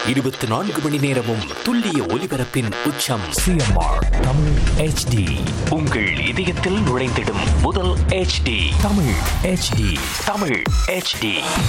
இருபத்தி நான்கு மணி நேரமும் துல்லிய ஒலிபரப்பின் உச்சம் சிஎம்ஆர் தமிழ் ஹெச்டி உங்கள் இதயத்தில் நுழைந்திடும் முதல் HD Tamil HD Tamil HD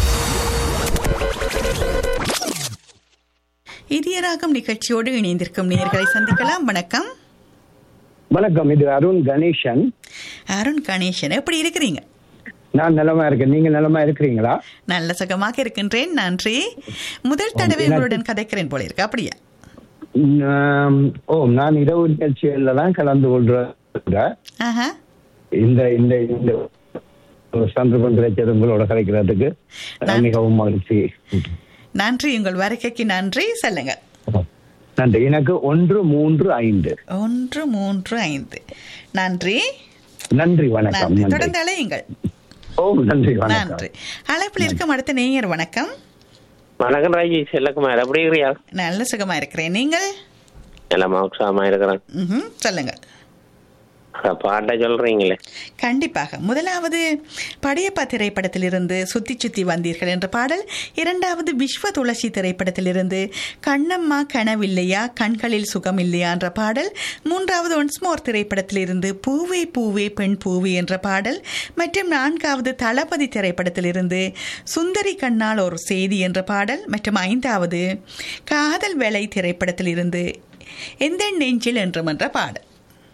இதயராகம் நிகழ்ச்சியோடு இணைந்திருக்கும் நேர்களை சந்திக்கலாம் வணக்கம் வணக்கம் இது அருண் கணேசன் அருண் கணேசன் எப்படி இருக்கிறீங்க நான் நலமா இருக்கேன் நீங்க நலமா இருக்கிறீங்களா நல்ல சுகமாக இருக்கின்றேன் நன்றி முதல் தடவை உங்களுடன் கதைக்கிறேன் போல இருக்கு அப்படியா உம், ஓ நான் இரவு நிகழ்ச்சிகள்ல தான் கலந்து கொள்றேன் ஆஹா இந்த இந்த இந்த ஒரு சந்தர்ப்பம் கிடைச்சது உங்களோட கலைக்கிறதுக்கு நான்- மிகவும் மகிழ்ச்சி நன்றி உங்கள் வருகைக்கு நன்றி சொல்லுங்க நன்றி எனக்கு ஒன்று மூன்று ஐந்து ஒன்று மூன்று ஐந்து நன்றி நன்றி வணக்கம் நன்றி நன்றி தொடர்ந்து அழையுங்கள் ஓ நன்றி வணக்கம் நன்றி அழைப்பில் இருக்கும் அடுத்த நேயர் வணக்கம் வணக்கம் ராஜி செல்லக்குமார் எப்படி இருக்கிறியா நல்ல சுகமா இருக்கிறேன் நீங்கள் எல்லாம் உற்சாகமா இருக்கிறேன் ம்ஹும், சொல்லுங்க பாட்டை சொல்றீங்களே கண்டிப்பாக முதலாவது படையப்பா திரைப்படத்திலிருந்து சுத்தி சுத்தி வந்தீர்கள் என்ற பாடல் இரண்டாவது விஸ்வ துளசி திரைப்படத்திலிருந்து கண்ணம்மா கனவில்லையா கண்களில் சுகம் இல்லையா என்ற பாடல் மூன்றாவது ஒன்ஸ்மோர் திரைப்படத்திலிருந்து பூவே பூவே பெண் பூவே என்ற பாடல் மற்றும் நான்காவது தளபதி திரைப்படத்திலிருந்து சுந்தரி கண்ணால் ஒரு செய்தி என்ற பாடல் மற்றும் ஐந்தாவது காதல் வேலை திரைப்படத்திலிருந்து எந்த நெஞ்சில் என்றும் என்ற பாடல்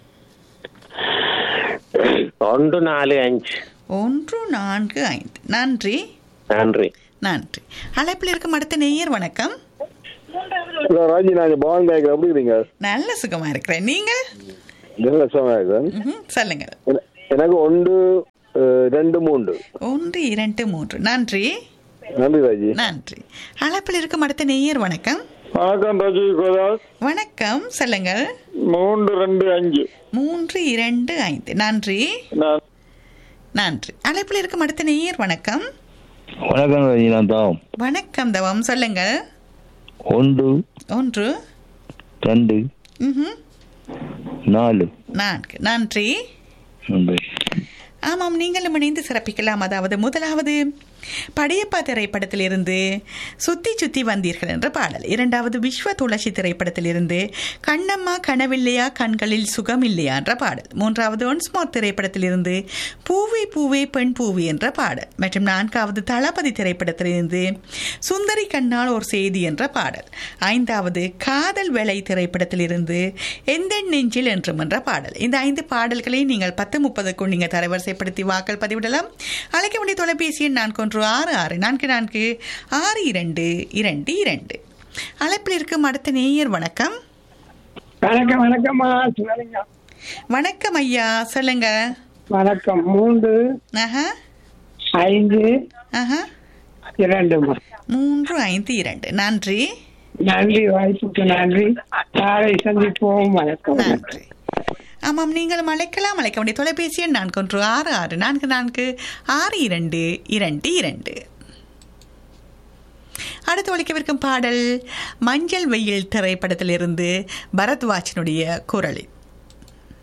ஒன்று நாலு அஞ்சு ஒன்று நான்கு ஐந்து நன்றி நன்றி நன்றி அழைப்பில் இருக்கும் அடுத்த நேயர் வணக்கம் ஹலோ ராஜி நான் பவன் பேக்கர் எப்படி இருக்கீங்க நல்ல சுகமா இருக்கிறேன் நீங்கள் நல்ல சுகமா இருக்கேன் ம்ஹும், சொல்லுங்க என- எனக்கு ஒன்று அஹ், ரெண்டு மூன்று ஒன்று இரண்டு மூன்று நன்றி நன்றி ராஜி நன்றி அழைப்பில் இருக்கும் அடுத்த நேயர் வணக்கம் வணக்கம் ராஜி கோதாஸ் வணக்கம் சொல்லுங்கள் மூன்று ரெண்டு அஞ்சு மூன்று இரண்டு ஐந்து நன்றி நான் நன்றி அழைப்பில் இருக்கும் அடுத்த நேயர் வணக்கம் வணக்கம் ராஜி நான் தான் வணக்கம் தவம் சொல்லுங்கள் ஒன்று ஒன்று ரெண்டு ம்ஹும், நாலு நான்கு நன்றி நன்றி ஆமாம் நீங்களும் இணைந்து சிறப்பிக்கலாம் அதாவது முதலாவது படையப்பா திரைப்படத்திலிருந்து சுத்தி சுத்தி வந்தீர்கள் என்ற பாடல் இரண்டாவது விஸ்வ துளசி திரைப்படத்திலிருந்து கண்ணம்மா கனவில்லையா கண்களில் சுகம் இல்லையா என்ற பாடல் மூன்றாவது ஒன்ஸ்மார் திரைப்படத்திலிருந்து பூவே பூவே பெண் பூவி என்ற பாடல் மற்றும் நான்காவது தளபதி திரைப்படத்திலிருந்து சுந்தரி கண்ணால் ஒரு செய்தி என்ற பாடல் ஐந்தாவது காதல் வேலை திரைப்படத்திலிருந்து எந்த நெஞ்சில் என்றும் என்ற பாடல் இந்த ஐந்து பாடல்களை நீங்கள் பத்து முப்பதுக்கும் நீங்கள் தரவரிசைப்படுத்தி வாக்கள் பதிவிடலாம் அழைக்க வேண்டிய தொலைபேசி எண் நான்கு ஒன்று ஆறு ஆறு நான்கு நான்கு ஆறு இரண்டு இரண்டு இரண்டு அழைப்பில் இருக்கும் அடுத்த நேயர் வணக்கம் வணக்கம் வணக்கம்மா சிவலிங்கம் வணக்கம் ஐயா சொல்லுங்க வணக்கம் மூன்று ஆஹா ஐந்து ஆஹா இரண்டுமா மூன்று ஐந்து இரண்டு நன்றி நன்றி வாய்ப்புக்கு நன்றி நாளை சந்திப்போம் வணக்கம் நன்றி ஆமாம் நீங்களும் அழைக்கலாம் அழைக்க வேண்டிய தொலைபேசி எண் நான்கு ஒன்று ஆறு ஆறு நான்கு நான்கு ஆறு இரண்டு இரண்டு இரண்டு அடுத்து ஒழிக்கவிருக்கும் பாடல் மஞ்சள் வெயில் திரைப்படத்திலிருந்து பரத்வாஜனுடைய குரலில்